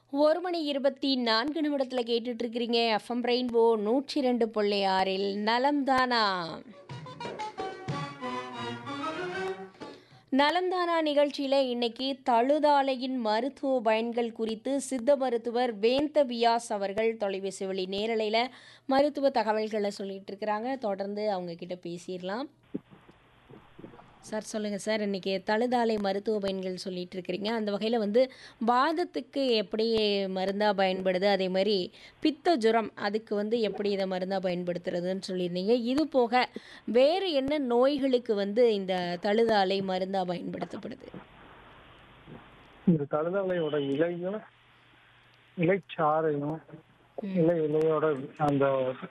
ஒரு மணி இருபத்தி நான்கு நிமிடத்தில் கேட்டுட்டு இருக்கிறீங்க எஃப்எம் ரெயின்போ நூற்றி ரெண்டு புள்ளி ஆறில் நலம்தானா நலம்தானா நிகழ்ச்சியில் இன்னைக்கு தழுதாலையின் மருத்துவ பயன்கள் குறித்து சித்த மருத்துவர் வேந்த வியாஸ் அவர்கள் தொலைபேசி வழி நேரலையில் மருத்துவ தகவல்களை சொல்லிட்டு இருக்கிறாங்க தொடர்ந்து அவங்க கிட்ட பேசிடலாம் சார் சொல்லுங்கள் சார் இன்றைக்கி தழுதாலை மருத்துவ பயன்கள் சொல்லிட்டு இருக்கிறீங்க அந்த வகையில் வந்து வாதத்துக்கு எப்படி மருந்தாக பயன்படுது அதே மாதிரி பித்த ஜுரம் அதுக்கு வந்து எப்படி இதை மருந்தாக பயன்படுத்துறதுன்னு சொல்லியிருந்தீங்க இது போக வேறு என்ன நோய்களுக்கு வந்து இந்த தழுதாலை மருந்தாக பயன்படுத்தப்படுது இந்த தழுதலையோட இலையும் இலைச்சாறையும் இலை இலையோட அந்த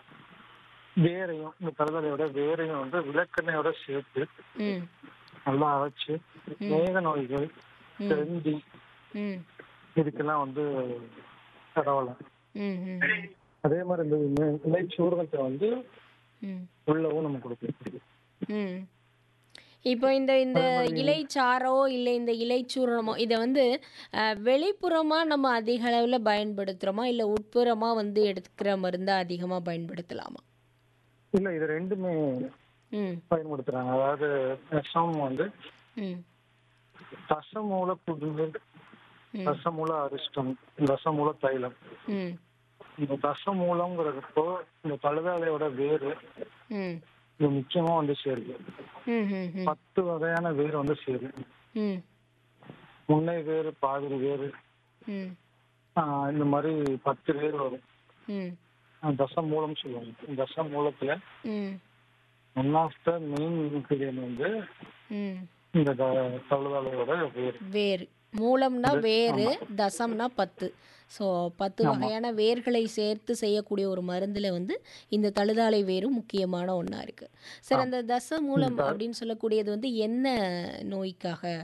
வேரையும் இந்த தழுதலையோட வேரையும் வந்து விளக்கெண்ணையோட சேர்த்து ம் நல்லா அரைச்சு மேக நோய்கள் செந்தி ம் இதுக்கெல்லாம் வந்து பரவலாம் ம் ம் அதே மாதிரி இந்த இலை- இலைச்சூர்ணத்தை வந்து ம் உள்ளவும் நம்ம கொடுக்கலாம் ம் இப்போ இந்த இந்த இலைச்சாறோ இல்லை இந்த இலைச்சூரணமோ இதை வந்து அஹ், வெளிப்புறமா நம்ம அதிக அளவில் பயன்படுத்துகிறோமா இல்லை உட்புறமா வந்து எடுத்துக்கிற மருந்தை அதிகமாக பயன்படுத்தலாமா இல்ல இது ரெண்டுமே ம் பயன்படுத்துறாங்க அதாவது விஷம் வந்து ம் ரசமூல குடிநீர் ம். ரசமூல அரிஷ்டம் ரசமூல தைலம் ம் இந்த ரசமூலங்கிறப்போ இந்த தழுதாலையோட வேறு ம் இது முக்கியமா வந்து சேருது ம் ம் ம் பத்து வகையான வேர் வந்து சேருது ம் முன்னை வேறு பாதிரி வேறு ம் ஆஹ் இந்த மாதிரி பத்து வேர் வரும் ம் ஆஹ் தசமூலம் சொல்லுவாங்க இந்த தசமூலத்துல hmm one of the main ingredient வந்து ம் இந்த த- தழுதாலையோட வேர் வேறு மூலம்னா வேறு தசம்னா பத்து ஸோ பத்து வகையான வேர்களை சேர்த்து செய்யக்கூடிய ஒரு மருந்தில் வந்து இந்த தழுதாலை வேரும் முக்கியமான ஒன்றா இருக்குது சார் அந்த தச மூலம் அப்படின்னு சொல்லக்கூடியது வந்து என்ன நோய்க்காக